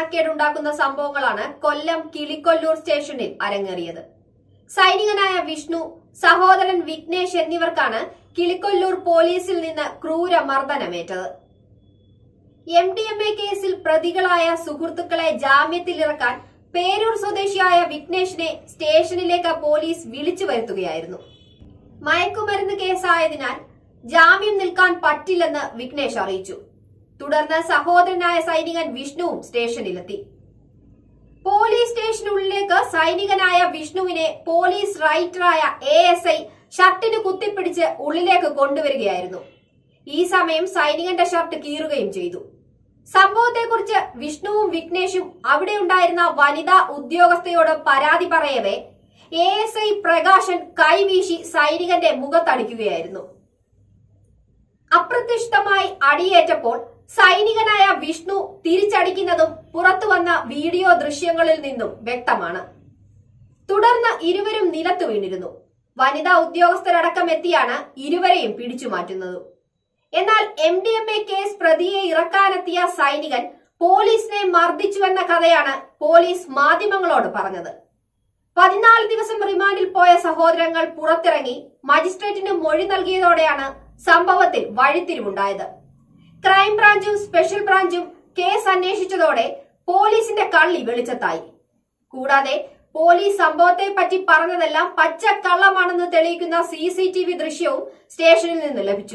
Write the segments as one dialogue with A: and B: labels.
A: നാണക്കേടുണ്ടാക്കുന്ന സംഭവങ്ങളാണ് കൊല്ലം കിളിക്കൊല്ലൂർ സ്റ്റേഷനിൽ അരങ്ങേറിയത് സൈനികനായ വിഷ്ണു സഹോദരൻ വിഘ്നേഷ് എന്നിവർക്കാണ് കിളിക്കൊല്ലൂർ പോലീസിൽ നിന്ന് ക്രൂര മർദ്ദനമേറ്റത് എം ഡി എം എ കേസിൽ പ്രതികളായ സുഹൃത്തുക്കളെ ജാമ്യത്തിലിറക്കാൻ പേരൂർ സ്വദേശിയായ വിഘ്നേഷിനെ സ്റ്റേഷനിലേക്ക് പോലീസ് വിളിച്ചു വരുത്തുകയായിരുന്നു മയക്കുമരുന്ന് കേസായതിനാൽ ജാമ്യം നിൽക്കാൻ പറ്റില്ലെന്ന് വിഘ്നേഷ് അറിയിച്ചു തുടർന്ന് സഹോദരനായ സൈനികൻ വിഷ്ണുവും സ്റ്റേഷനിലെത്തി പോലീസ് സ്റ്റേഷനുള്ളിലേക്ക് സൈനികനായ വിഷ്ണുവിനെ പോലീസ് റൈറ്ററായ എ എസ് ഐ ഷർട്ടിന് കുത്തിപ്പിടിച്ച് ഉള്ളിലേക്ക് കൊണ്ടുവരികയായിരുന്നു ഈ സമയം സൈനികന്റെ ഷർട്ട് കീറുകയും ചെയ്തു സംഭവത്തെക്കുറിച്ച് വിഷ്ണുവും വിഘ്നേഷും അവിടെ ഉണ്ടായിരുന്ന വനിതാ ഉദ്യോഗസ്ഥയോട് പരാതി പറയവേ എ എസ് ഐ പ്രകാശൻ കൈവീശി സൈനികന്റെ മുഖത്തടിക്കുകയായിരുന്നു അപ്രത്യക്ഷിതമായി അടിയേറ്റപ്പോൾ സൈനികനായ വിഷ്ണു തിരിച്ചടിക്കുന്നതും പുറത്തു വന്ന വീഡിയോ ദൃശ്യങ്ങളിൽ നിന്നും വ്യക്തമാണ് തുടർന്ന് ഇരുവരും നിലത്തു വീണിരുന്നു വനിതാ ഉദ്യോഗസ്ഥരടക്കം എത്തിയാണ് ഇരുവരെയും പിടിച്ചു മാറ്റുന്നതും എന്നാൽ M D M A case പ്രതിയെ ഇറക്കാനെത്തിയ സൈനികൻ പോലീസിനെ മർദ്ദിച്ചുവെന്ന കഥയാണ് പോലീസ് മാധ്യമങ്ങളോട് പറഞ്ഞത് പതിനാല് ദിവസം റിമാൻഡിൽ പോയ സഹോദരങ്ങൾ പുറത്തിറങ്ങി മജിസ്ട്രേറ്റിന് മൊഴി നൽകിയതോടെയാണ് സംഭവത്തിൽ വഴിത്തിരിവുണ്ടായത് ക്രൈംബ്രാഞ്ചും സ്പെഷ്യൽ ബ്രാഞ്ചും കേസ് അന്വേഷിച്ചതോടെ പോലീസിന്റെ കള്ളി വെളിച്ചത്തായി കൂടാതെ പോലീസ് സംഭവത്തെ പറ്റി പറഞ്ഞതെല്ലാം പച്ചക്കള്ളമാണെന്ന് തെളിയിക്കുന്ന സി സി ടി വി ദൃശ്യവും സ്റ്റേഷനിൽ നിന്ന് ലഭിച്ചു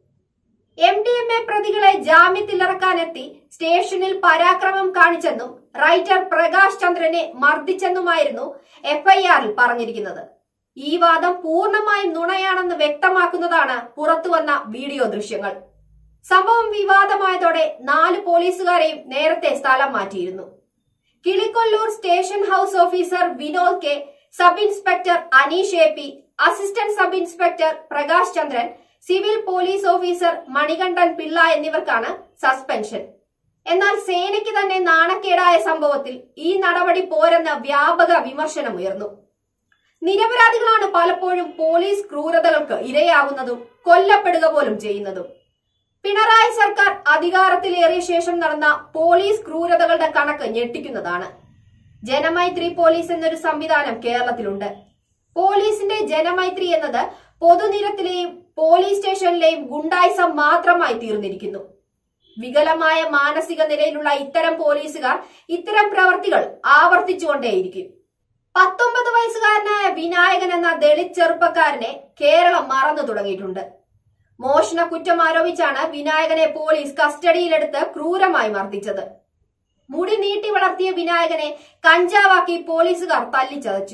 A: എം ഡി എം എ പ്രതികളെ ജാമ്യത്തിലിറക്കാനെത്തി സ്റ്റേഷനിൽ പരാക്രമം കാണിച്ചെന്നും റൈറ്റർ പ്രകാശ് ചന്ദ്രനെ മർദ്ദിച്ചെന്നുമായിരുന്നു എഫ്ഐആറിൽ പറഞ്ഞിരിക്കുന്നത് ഈ വാദം പൂർണ്ണമായും നുണയാണെന്ന് വ്യക്തമാക്കുന്നതാണ് പുറത്തുവന്ന വീഡിയോ ദൃശ്യങ്ങൾ സംഭവം വിവാദമായതോടെ നാല് പോലീസുകാരെയും നേരത്തെ സ്ഥലം മാറ്റിയിരുന്നു Kilikollur station house officer Vinod K sub inspector Aneesh A P assistant sub inspector Prakash Chandran civil police officer Manikandan Pillai എന്നിവർക്കാണ് സസ്പെൻഷൻ എന്നാൽ സേനയ്ക്ക് തന്നെ നാണക്കേടായ സംഭവത്തിൽ ഈ നടപടി പോരെന്ന വ്യാപക വിമർശനമുയർന്നു നിരപരാധികളാണ് പലപ്പോഴും പോലീസ് ക്രൂരതകൾക്ക് ഇരയാകുന്നതും കൊല്ലപ്പെടുക പോലും ചെയ്യുന്നതും പിണറായി സർക്കാർ അധികാരത്തിലേറിയ ശേഷം നടന്ന പോലീസ് ക്രൂരതകളുടെ കണക്ക് ഞെട്ടിക്കുന്നതാണ് ജനമൈത്രി പോലീസ് എന്നൊരു സംവിധാനം കേരളത്തിലുണ്ട് പോലീസിന്റെ ജനമൈത്രി എന്നത് പൊതുനിരത്തിലെയും പോലീസ് സ്റ്റേഷനിലെയും ഗുണ്ടായിസം മാത്രമായി തീർന്നിരിക്കുന്നു വികലമായ മാനസിക നിലയിലുള്ള ഇത്തരം പോലീസുകാർ ഇത്തരം പ്രവർത്തികൾ ആവർത്തിച്ചുകൊണ്ടേയിരിക്കും പത്തൊമ്പത് വയസ്സുകാരനായ വിനായകൻ എന്ന ദളിത് ചെറുപ്പക്കാരനെ കേരളം മറന്നു തുടങ്ങിയിട്ടുണ്ട് മോഷണ കുറ്റം ആരോപിച്ചാണ് വിനായകനെ പോലീസ് കസ്റ്റഡിയിലെടുത്ത് ക്രൂരമായി മർദ്ദിച്ചത് മുടി നീട്ടി വളർത്തിയ വിനായകനെ കഞ്ചാവാക്കി പോലീസുകാർ തല്ലിച്ചതച്ചു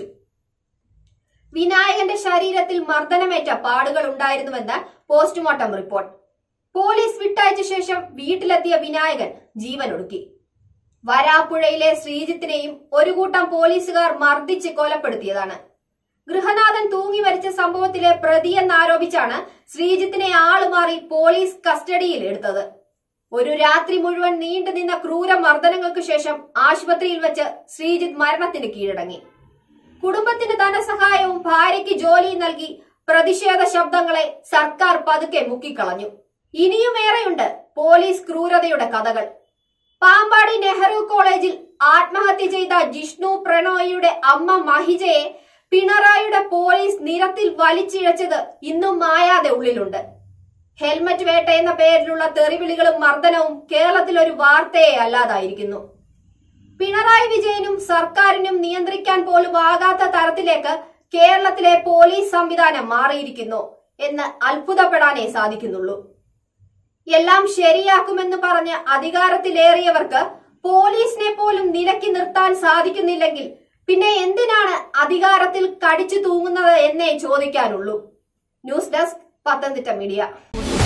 A: വിനായകന്റെ ശരീരത്തിൽ മർദ്ദനമേറ്റ പാടുകൾ ഉണ്ടായിരുന്നുവെന്ന് പോസ്റ്റ്മോർട്ടം റിപ്പോർട്ട് പോലീസ് വിട്ടയച്ച ശേഷം വീട്ടിലെത്തിയ വിനായകൻ ജീവനൊടുക്കി വരാപ്പുഴയിലെ ശ്രീജിത്തിനെയും ഒരു കൂട്ടം പോലീസുകാർ മർദ്ദിച്ച് കൊലപ്പെടുത്തിയതാണ് ഗൃഹനാഥൻ തൂങ്ങി മരിച്ച സംഭവത്തിലെ പ്രതിയെന്നാരോപിച്ചാണ് ശ്രീജിത്തിനെ ആളുമാറി പോലീസ് കസ്റ്റഡിയിൽ എടുത്തത് ഒരു രാത്രി മുഴുവൻ നീണ്ടുനിന്ന ക്രൂര മർദ്ദനങ്ങൾക്ക് ശേഷം ആശുപത്രിയിൽ വെച്ച് ശ്രീജിത്ത് മരണത്തിന് കീഴടങ്ങി കുടുംബത്തിന് ധനസഹായവും ഭാര്യയ്ക്ക് ജോലിയും നൽകി പ്രതിഷേധ ശബ്ദങ്ങളെ സർക്കാർ പതുക്കെ മുക്കിക്കളഞ്ഞു ഇനിയുമേറെയുണ്ട് പോലീസ് ക്രൂരതയുടെ കഥകൾ പാമ്പാടി നെഹ്റു കോളേജിൽ ആത്മഹത്യ ചെയ്ത ജിഷ്ണു പ്രണോയിയുടെ അമ്മ മഹിജയെ പിണറായിയുടെ പോലീസ് നിരത്തിൽ വലിച്ചിഴച്ചത് ഇന്നും മായാതെ ഉള്ളിലുണ്ട് ഹെൽമറ്റ് വേട്ട എന്ന പേരിലുള്ള തെറിവിളികളും മർദ്ദനവും കേരളത്തിൽ ഒരു വാർത്തയെ അല്ലാതായിരിക്കുന്നു പിണറായി വിജയനും സർക്കാരിനും നിയന്ത്രിക്കാൻ പോലും ആകാത്ത തരത്തിലേക്ക് കേരളത്തിലെ പോലീസ് സംവിധാനം മാറിയിരിക്കുന്നു എന്ന് അത്ഭുതപ്പെടാനേ സാധിക്കുന്നുള്ളൂ എല്ലാം ശരിയാക്കുമെന്ന് പറഞ്ഞ് അധികാരത്തിലേറിയവർക്ക് പോലീസിനെ പോലും നിലക്കി നിർത്താൻ സാധിക്കുന്നില്ലെങ്കിൽ പിന്നെ എന്തിനാണ് അധികാരത്തിൽ കടിച്ചു തൂങ്ങുന്നത് എന്നേ ചോദിക്കാനുള്ളൂ ന്യൂസ് ഡെസ്ക് പത്തനംതിട്ട മീഡിയ